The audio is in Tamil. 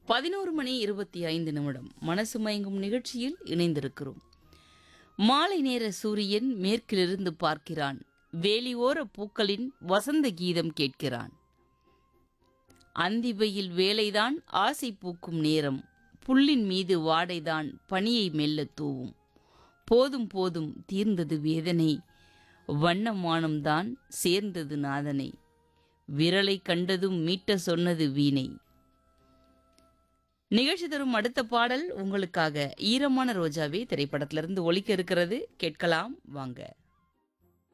பதினோரு மணி இருபத்தி ஐந்து நிமிடம் மனசு மயங்கும் நிகழ்ச்சியில் இணைந்திருக்கிறோம் மாலை நேர சூரியன் மேற்கிலிருந்து பார்க்கிறான் வேலியோர பூக்களின் வசந்த கீதம் கேட்கிறான் அந்திவையில் வேலைதான் ஆசை பூக்கும் நேரம் புல்லின் மீது வாடைதான் பனியை மெல்ல தூவும் போதும் போதும் தீர்ந்தது வேதனை வண்ணமானம்தான் சேர்ந்தது நாதனை விரலை கண்டதும் மீட்ட சொன்னது வீணை நிகழ்ச்சி தரும் அடுத்த பாடல் உங்களுக்காக ஈரமான ரோஜாவே திரைப்படத்திலிருந்து ஒலிக்க இருக்கிறது கேட்கலாம் வாங்க